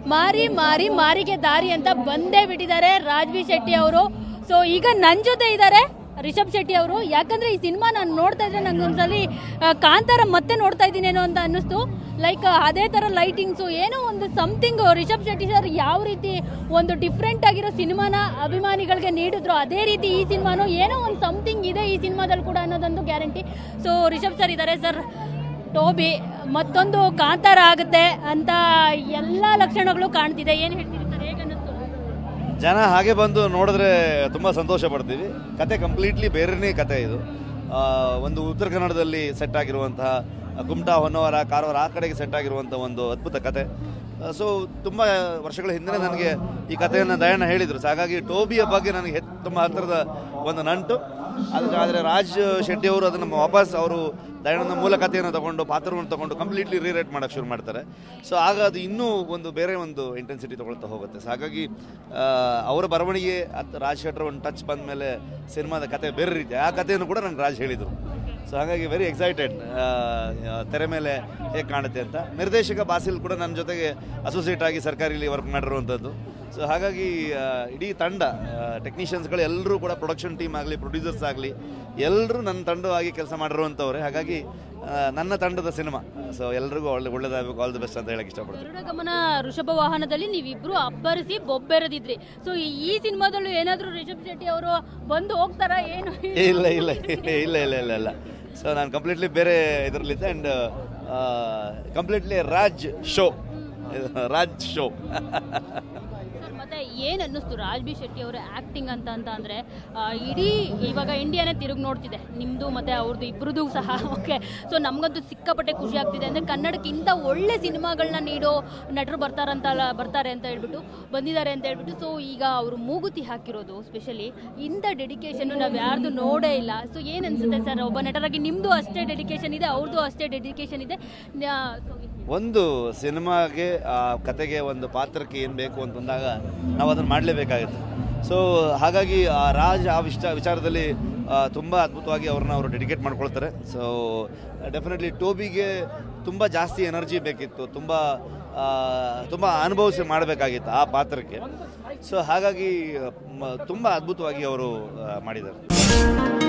ಮಾರಿ ಮಾರಿ ಮಾರಿಗೆ ದಾರಿ ಅಂತ ಬಂದೇ ಬಿಟ್ಟಿದ್ದಾರೆ ರಾಜ್ವಿ ಶೆಟ್ಟಿ ಅವರು ಸೊ ಈಗ ನನ್ನ ಜೊತೆ ಇದ್ದಾರೆ ರಿಷಬ್ ಶೆಟ್ಟಿ ಅವರು ಯಾಕಂದ್ರೆ ಈ ಸಿನಿಮಾ ನಾನು ನೋಡ್ತಾ ಇದ್ರೆ ನಂಗೆ ಒಂದ್ಸಲಿ ಆ, ಕಾಂತಾರ ಮತ್ತೆ ನೋಡ್ತಾ ಇದ್ದೀನೇನೋ ಅಂತ ಅನ್ನಿಸ್ತು ಲೈಕ್ ಅದೇ ಥರ ಲೈಟಿಂಗ್ಸು ಏನೋ ಒಂದು ಸಮಥಿಂಗ್ ರಿಷಬ್ ಶೆಟ್ಟಿ ಸರ್ ಯಾವ ರೀತಿ ಒಂದು ಡಿಫ್ರೆಂಟ್ ಆಗಿರೋ ಸಿನಿಮಾನ ಅಭಿಮಾನಿಗಳಿಗೆ ನೀಡಿದ್ರು ಅದೇ ರೀತಿ ಈ ಸಿನಿಮಾನು ಏನೋ ಒಂದು ಸಮಥಿಂಗ್ ಇದೆ ಈ ಸಿನಿಮಾದಲ್ಲಿ ಕೂಡ ಅನ್ನೋದೊಂದು ಗ್ಯಾರಂಟಿ ಸೊ ರಿಷಬ್ ಸರ್ ಇದ್ದಾರೆ ಸರ್ ಟೋಬಿ ಮತ್ತೊಂದು ಕಾಂತಾರ ಆಗುತ್ತೆ ಅಂತ ಎಲ್ಲ ಲಕ್ಷಣಗಳು ಕಾಣ್ತಿದೆ ಏನು ಹೇಳ್ತೀರಿ ಸರ್ ಹೇಗೆ ಅನ್ನಿಸ್ತು ಜನ ಹಾಗೆ ಬಂದು ನೋಡಿದ್ರೆ ತುಂಬ ಸಂತೋಷ ಪಡ್ತೀವಿ ಕತೆ ಕಂಪ್ಲೀಟ್ಲಿ ಬೇರೆನೇ ಕತೆ ಇದು ಆ, ಒಂದು ಉತ್ತರ ಕನ್ನಡದಲ್ಲಿ ಸೆಟ್ ಆಗಿರುವಂತಹ ಕುಮಟಾ ಹೊನ್ನವರ ಕಾರವಾರ ಆ ಕಡೆಗೆ ಸೆಟ್ ಆಗಿರುವಂಥ ಒಂದು ಅದ್ಭುತ ಕತೆ ಸೊ ತುಂಬ ವರ್ಷಗಳ ಹಿಂದೆ ನನಗೆ ಈ ಕಥೆಯನ್ನು ದಯಣ್ಣ ಹೇಳಿದರು ಸೊ ಹಾಗಾಗಿ ಟೋಬಿಯ ಬಗ್ಗೆ ನನಗೆ ಹೆ ತುಂಬ ಹತ್ತಿರದ ಒಂದು ನಂಟು ಅದಕ್ಕೆ ಆದರೆ ರಾಜ್ ಶೆಟ್ಟಿ ಅವರು ಅದನ್ನು ವಾಪಸ್ ಅವರು ದಯಣ್ಣನ ಮೂಲ ಕಥೆಯನ್ನು ತಗೊಂಡು ಪಾತ್ರವನ್ನು ತಗೊಂಡು ಕಂಪ್ಲೀಟ್ಲಿ ರೀರೇಟ್ ಮಾಡೋಕ್ಕೆ ಶುರು ಮಾಡ್ತಾರೆ ಸೊ ಆಗ ಅದು ಇನ್ನೂ ಒಂದು ಬೇರೆ ಒಂದು ಇಂಟೆನ್ಸಿಟಿ ತಗೊಳ್ತಾ ಹೋಗುತ್ತೆ ಸೊ ಹಾಗಾಗಿ ಆ, ಅವರ ಬರವಣಿಗೆ ಅತ್ ರಾಜ್ ಶೆಟ್ಟರ್ ಒಂದು ಟಚ್ ಬಂದ ಮೇಲೆ ಸಿನಿಮಾದ ಕತೆ ಬೇರೆ ರೀತಿ ಆ ಕಥೆಯನ್ನು ಕೂಡ ನಂಗೆ ರಾಜ್ ಹೇಳಿದರು ಸೊ ಹಾಗಾಗಿ ವೆರಿ ಎಕ್ಸೈಟೆಡ್ ತೆರೆ ಮೇಲೆ ಹೇಗೆ ಕಾಣುತ್ತೆ ಅಂತ ನಿರ್ದೇಶಕ ಬಾಸಿಲ್ ಕೂಡ ನನ್ನ ಜೊತೆಗೆ ಅಸೋಸಿಯೇಟ್ ಆಗಿ ಸರ್ಕಾರಿಲಿ ವರ್ಕ್ ಮಾಡಿರುವಂಥದ್ದು ಸೊ ಹಾಗಾಗಿ ಆ, ಇಡೀ ತಂಡ ಟೆಕ್ನಿಷಿಯನ್ಸ್ಗಳು ಎಲ್ಲರೂ ಕೂಡ ಪ್ರೊಡಕ್ಷನ್ ಟೀಮ್ ಆಗಲಿ ಪ್ರೊಡ್ಯೂಸರ್ಸ್ ಆಗಲಿ ಎಲ್ಲರೂ ನನ್ನ ತಂಡವಾಗಿ ಕೆಲಸ ಮಾಡಿರುವಂಥವ್ರೆ ಹಾಗಾಗಿ ಆ, ನನ್ನ ತಂಡದ ಸಿನಿಮಾ ಸೊ ಎಲ್ರಿಗೂ ಒಳ್ಳೆ ಒಳ್ಳೇದಾಗಬೇಕು ಆಲ್ ದಿ ಬೆಸ್ಟ್ ಅಂತ ಹೇಳಕ್ಕೆ ಇಷ್ಟಪಡ್ತೀನಿ ಗರುಡ ಗಮನ ಋಷಭ ವಾಹನದಲ್ಲಿ ನೀವಿಬ್ರು ಅಬ್ಬರಿಸಿ ಬೊಬ್ಬೆರೆದಿದ್ರಿ ಸೊ ಈ ಸಿನಿಮಾದಲ್ಲೂ ಏನಾದರೂ ರಿಷಬ್ ಶೆಟ್ಟಿ ಅವರು ಬಂದು ಹೋಗ್ತಾರಾ ಏನು ಏ, ಇಲ್ಲ ಇಲ್ಲ ಇಲ್ಲ ಇಲ್ಲ ಇಲ್ಲ ಇಲ್ಲ ಸೊ ನಾನು ಕಂಪ್ಲೀಟ್ಲಿ ಬೇರೆ ಇದರಲ್ಲಿದ್ದೆ and completely Raj show Raj show sir, ಮತ್ತೆ ಏನ್ ಅನ್ನಿಸ್ತು ರಾಜ್ ಬಿ ಶೆಟ್ಟಿ ಅವರ ಆಕ್ಟಿಂಗ್ ಅಂತ ಅಂತ ಅಂದ್ರೆ ಆ, ಇಡೀ ಇವಾಗ ಇಂಡಿಯಾನೇ ತಿರುಗಿ ನೋಡ್ತಿದೆ ನಿಮ್ದು ಮತ್ತೆ ಅವ್ರದ್ದು ಇಬ್ರದ್ದು ಸಹ ಓಕೆ ಸೊ ನಮ್ಗಂತೂ ಸಿಕ್ಕಾಪಟ್ಟೆ ಖುಷಿ ಆಗ್ತಿದೆ ಅಂದ್ರೆ ಕನ್ನಡಕ್ಕೆ ಇಂಥ ಒಳ್ಳೆ ಸಿನಿಮಾಗಳನ್ನ ನೀಡೋ ನಟರು ಬರ್ತಾರಂತಲ್ಲ ಬರ್ತಾರೆ ಅಂತ ಹೇಳ್ಬಿಟ್ಟು ಬಂದಿದ್ದಾರೆ ಅಂತ ಹೇಳ್ಬಿಟ್ಟು ಸೊ ಈಗ ಅವರು ಮೂಗುತಿ ಹಾಕಿರೋದು ಸ್ಪೆಷಲಿ ಇಂಥ ಡೆಡಿಕೇಶನ್ ನಾವು ಯಾರ್ದು ನೋಡೇ ಇಲ್ಲ ಸೊ ಏನ್ ಅನ್ಸುತ್ತೆ ಸರ್ ಒಬ್ಬ ನಟರಾಗಿ ನಿಮ್ದು ಅಷ್ಟೇ ಡೆಡಿಕೇಶನ್ ಇದೆ ಅವ್ರದ್ದು ಅಷ್ಟೇ ಡೆಡಿಕೇಶನ್ ಇದೆ ನ್ಯಾ- so ಒಂದು ಸಿನಿಮಾಗೆ ಆ ಕತೆಗೆ ಒಂದು ಪಾತ್ರಕ್ಕೆ ಏನು ಬೇಕು ಅಂತಂದಾಗ ನಾವು ಅದನ್ನು ಮಾಡಲೇಬೇಕಾಗುತ್ತೆ ಸೊ ಹಾಗಾಗಿ ಆ ರಾಜ್ ಆ ವಿಷ್ಟ ವಿಚಾರದಲ್ಲಿ ತುಂಬ ಅದ್ಭುತವಾಗಿ ಅವ್ರನ್ನ ಅವರು ಡೆಡಿಕೇಟ್ ಮಾಡ್ಕೊಳ್ತಾರೆ ಸೊ ಡೆಫಿನೆಟ್ಲಿ ಟೋಬಿಗೆ ತುಂಬ ಜಾಸ್ತಿ ಎನರ್ಜಿ ಬೇಕಿತ್ತು ತುಂಬ ತುಂಬ ಅನುಭವಿಸಿ ಮಾಡಬೇಕಾಗಿತ್ತು ಆ ಪಾತ್ರಕ್ಕೆ ಸೊ ಹಾಗಾಗಿ ತುಂಬ ಅದ್ಭುತವಾಗಿ ಅವರು ಮಾಡಿದ್ದಾರೆ